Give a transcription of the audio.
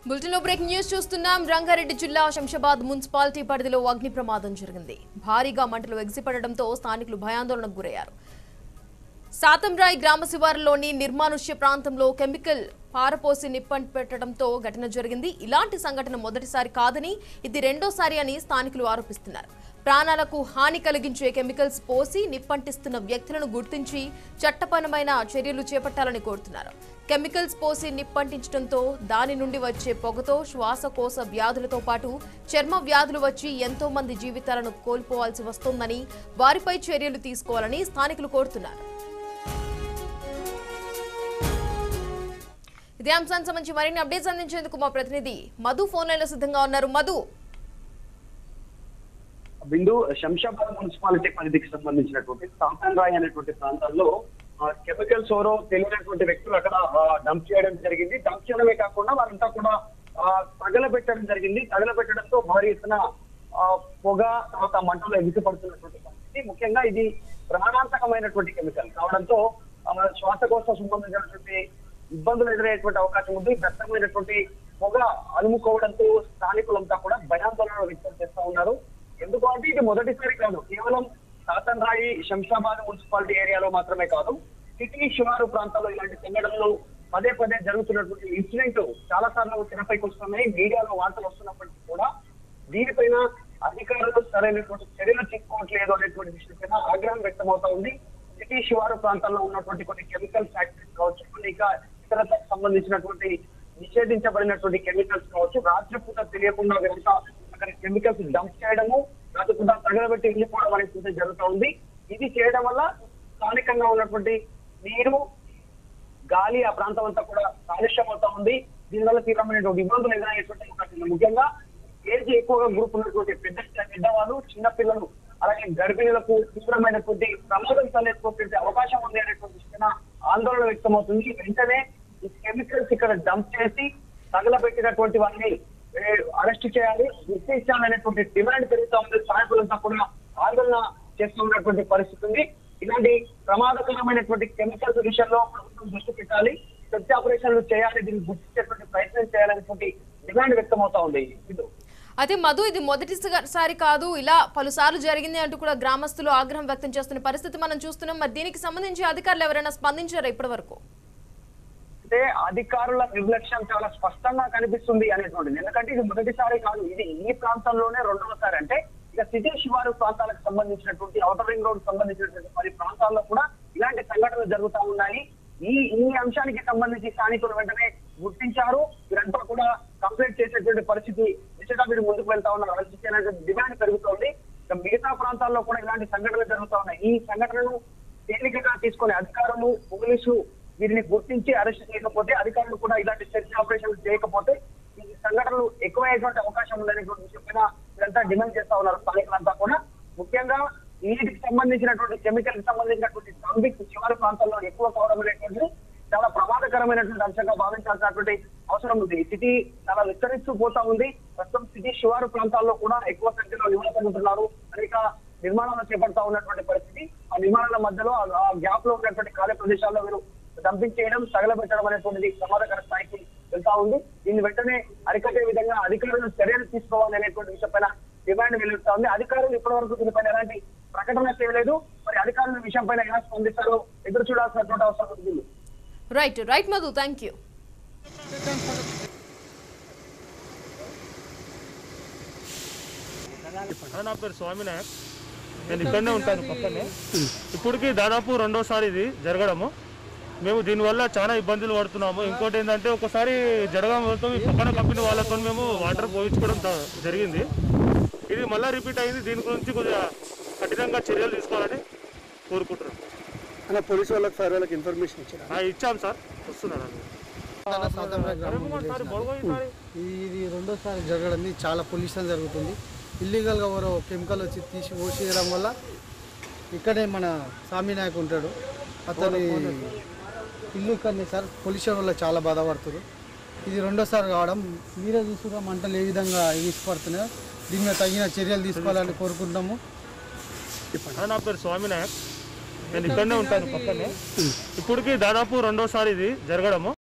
బులెటిన్లో breaking news చూస్తున్నాం రంగారెడ్డి జిల్లా శంషాబాద్ మున్సిపాలిటీ పరిధిలో అగ్ని ప్రమాదం జరిగింది భారీగా మంటలు ఎగిసిపడడంతో స్థానికులు భయాందోళనకు గురయ్యారు సాతంరాయ్ గ్రామ శివారులోని నిర్మానుష్య ప్రాంతంలో కెమికల్ పారపోసి నిప్పంటి పెట్టడంతో ఘటన జరిగింది ఇలాంటి సంఘటన మొదటిసారి కాదని ఇది రెండోసారి అని స్థానికులు ఆరోపిస్తున్నారు ప్రాణాలకు హాని కలిగించే కెమికల్స్ పోసి నిప్పంటిస్తున్న వ్యక్తులను గుర్తించి చట్టపరమైన చర్యలు చేపట్టాలని కోరుతున్నారు కెమికల్స్ పోసి నిప్పంటించడంతో దాని నుండి వచ్చే పొగతో శ్వాసకోశ వ్యాధులతో పాటు చర్మ వ్యాధులు వచ్చి ఎంతో మంది జీవితాలను కోల్పోవాల్సి వస్తోందని వారిపై చర్యలు తీసుకోవాలని స్థానికులు కోరుతున్నారు ఇదే అంశానికి సంబంధించి మరిన్ని అప్డేట్స్ అందించేందుకు మా ప్రతినిధి మధు ఫోన్ లైన్ లో సిద్ధంగా ఉన్నారు మధు బిందు శంషాబాద్ మున్సిపాలిటీ పరిధికి సంబంధించినటువంటి సాంతన్ రాయ్ అనేటువంటి ప్రాంతాల్లో కెమికల్స్ ఎవరో తెలియనటువంటి వ్యక్తులు అక్కడ డంప్ చేయడం జరిగింది డంప్ చేయడమే కాకుండా వారంతా కూడా ఆ, తగలబెట్టడం జరిగింది తగలబెట్టడంతో భారీ ఎత్తున ఆ, పొగ తర్వాత మంటలు ఎగిసిపడుతున్నటువంటి పరిస్థితి ముఖ్యంగా ఇది ప్రాణాంతకమైనటువంటి కెమికల్ కావడంతో ఆ, శ్వాసకోశ సంబంధించినటువంటి ఇబ్బందులు ఎదురయ్యేటువంటి అవకాశం ఉంది దట్టమైనటువంటి పొగ అలుముకోవడంతో స్థానికులంతా కూడా భయాందోళన వ్యక్తం చేస్తా ఉన్నారు ఎందుకు అంటే ఇది మొదటిసారి కాదు కేవలం సాతన్ రాయి శంషాబాద్ మున్సిపాలిటీ ఏరియాలో మాత్రమే కాదు సిటీ శివారు ప్రాంతాల్లో ఇలాంటి సంఘటనలు పదే పదే జరుగుతున్నటువంటి ఇన్సిడెంట్ చాలా సార్లు తెరపైకి వస్తున్నాయి మీడియాలో వార్తలు వస్తున్నప్పటికీ కూడా దీనిపైన అధికారులు సరైనటువంటి చర్యలు తీసుకోవట్లేదు అనేటువంటి విషయంపైన ఆగ్రహం వ్యక్తమవుతా ఉంది సిటీ శివారు ప్రాంతాల్లో ఉన్నటువంటి కొన్ని కెమికల్ ఫ్యాక్టరీస్ కావచ్చు కొన్ని ఇక ఇతర సంబంధించినటువంటి నిషేధించబడినటువంటి కెమికల్స్ కావచ్చు రాత్రిపూట తెలియకుండా వీరంతా అక్కడ కెమికల్స్ డంప్ చేయడము రాత్రిపూట తగలబెట్టి వెళ్ళిపోవడం అనేది జరుగుతూ ఉంది ఇది చేయడం వల్ల స్థానికంగా ఉన్నటువంటి నీరు గాలి ఆ ప్రాంతం అంతా కూడా కాలుష్యం అవుతా ఉంది దీనివల్ల తీవ్రమైనటువంటి ఇబ్బందులు ఎదురయ్యేటువంటి అవకాశం ఉంది ముఖ్యంగా ఏజ్ ఎక్కువగా గ్రూప్ ఉన్నటువంటి పెద్ద పెద్దవాళ్ళు చిన్న పిల్లలు అలాగే గర్భిణులకు తీవ్రమైనటువంటి ప్రమాదం తలెత్తుకోవడానికి అవకాశం ఉంది అనేటువంటి విషయమైన ఆందోళన వ్యక్తమవుతుంది వెంటనే ఈ కెమికల్స్ ఇక్కడ డంప్ చేసి తగలబెట్టినటువంటి వారిని అరెస్ట్ చేయాలి గుర్తించాలనేటువంటి డిమాండ్ పెరుగుతా ఉంది స్థానికులంతా కూడా ఆందోళన చేస్తూ ఉన్నటువంటి పరిస్థితి ఉంది ఇలాంటి ప్రమాదకరమైనటువంటి కెమికల్స్ విషయంలో ప్రభుత్వం దృష్టి పెట్టాలి సెర్చ్ ఆపరేషన్లు చేయాలి దీన్ని గుర్తించేటువంటి ప్రయత్నం చేయాలనేటువంటి డిమాండ్ వ్యక్తమవుతా ఉంది ఇది అయితే మధు ఇది మొదటిసారి కాదు ఇలా పలుసార్లు జరిగింది అంటూ కూడా గ్రామస్తులు ఆగ్రహం వ్యక్తం చేస్తున్న పరిస్థితి మనం చూస్తున్నాం మరి దీనికి సంబంధించి అధికారులు ఎవరైనా స్పందించారా ఇప్పటి వరకు అంటే అధికారుల నిర్లక్ష్యం చాలా స్పష్టంగా కనిపిస్తుంది అనేటువంటిది ఎందుకంటే ఇది మొదటిసారి కాదు ఇది ఈ ప్రాంతంలోనే రెండవసారి అంటే ఇక సిటీ శివారు ప్రాంతాలకు సంబంధించినటువంటి ఔటర్ రింగ్ రోడ్ సంబంధించినటువంటి పది ప్రాంతాల్లో కూడా ఇలాంటి సంఘటనలు జరుగుతా ఉన్నాయి ఈ ఈ అంశానికి సంబంధించి స్థానికులు వెంటనే గుర్తించారు వీరంతా కూడా కంప్లైంట్ చేసేటువంటి పరిస్థితి దిశగా మీరు ముందుకు వెళ్తా ఉన్నారు అరెస్ట్ చేయాలనేటువంటి డిమాండ్ పెరుగుతోంది ఇక మిగతా ప్రాంతాల్లో కూడా ఇలాంటి సంఘటనలు జరుగుతా ఉన్నాయి ఈ సంఘటనను తేలికగా తీసుకునే అధికారులు పోలీసు వీరిని గుర్తించి అరెస్ట్ చేయకపోతే అధికారులు కూడా ఇలాంటి సెర్చ్ ఆపరేషన్లు చేయకపోతే ఈ సంఘటనలు ఎక్కువయ్యేటువంటి అవకాశం ఉందనేటువంటి విషయం పైన వీరంతా డిమాండ్ చేస్తా ఉన్నారు స్థానికులంతా కూడా ముఖ్యంగా నీటికి సంబంధించినటువంటి కెమికల్ కి సంబంధించినటువంటి టాపిక్ శివారు ప్రాంతాల్లో ఎక్కువ కావడం అనేటువంటిది చాలా ప్రమాదకరమైనటువంటి అంశంగా భావించాల్సినటువంటి అవసరం ఉంది ఈ సిటీ చాలా విస్తరిస్తూ పోతా ఉంది ప్రస్తుతం సిటీ శివారు ప్రాంతాల్లో కూడా ఎక్కువ సంఖ్యలో నివాసం ఉంటున్నారు అనేక నిర్మాణాలు చేపడతా ఉన్నటువంటి పరిస్థితి ఆ నిర్మాణాల మధ్యలో ఆ- ఆ గ్యాప్ లో ఉన్నటువంటి ఖాళీ ప్రదేశాల్లో వీరు డంపింగ్ చేయడం తగలబెట్టడం అనేటువంటిది ప్రమాదకర స్థాయికి వెళ్తా ఉంది దీన్ని వెంటనే అరికట్టే విధంగా అధికారులు చర్యలు తీసుకోవాలి అనేటువంటి విషయం పైన డిమాండ్ వెలుగుతా ఉంది అధికారులు ఇప్పటి వరకు దీనిపైన ఎలాంటి ప్రకటన చేయలేదు మరి అధికారుల విషయం పైన ఎలా స్పందిస్తారో ఎదురు చూడాల్సినటువంటి అవసరం ఉంది right right Madhu thank you ఆ, నా పేరు స్వామినాయక్ నేను ఇక్కడనే ఉంటాను పక్కనే ఇప్పటికి దాదాపు రెండోసారి ఇది జరగడము మేము దీనివల్ల చాలా ఇబ్బందులు పడుతున్నాము ఇంకోటి ఏంటంటే ఒకసారి జరగడం వల్ల ఈ పక్కన కంపెనీ వాళ్ళతో మేము వాటర్ పోయించుకోవడం త- జరిగింది ఇది మళ్ళీ రిపీట్ అయింది దీని గురించి కొద్దిగా కఠినంగా చర్యలు తీసుకోవాలని కోరుకుంటున్నాం అన్న పోలీసు వాళ్ళకి ఫైర్ వాళ్ళకి ఇన్ఫర్మేషన్ ఇచ్చారా ఆ, ఇచ్చాం సార్ వస్తున్నారు ఇది రెండోసారి జరగడం ఇది చాలా పొల్యూషన్ జరుగుతుంది ఇల్లీగల్గా ఎవరో కెమికల్ వచ్చి తీసి పోసేయడం వల్ల ఇక్కడే మన సామి నాయక్ ఉంటాడు అతని ఇల్లు ఇక్కడనే సార్ పొల్యూషన్ వల్ల చాలా బాధపడుతున్నారు ఇది రెండోసారి కావడం మీరే చూసుకున్న మంటలు ఏ విధంగా ఎగిసిపడుతున్నాయో దీని మీద తగిన చర్యలు తీసుకోవాలని కోరుకుంటున్నాము ఆ, నా పేరు స్వామినాయక్ నేను ఇక్కడనే ఉంటాను పక్కనే ఇప్పటికి దాదాపు రెండోసారి ఇది జరగడము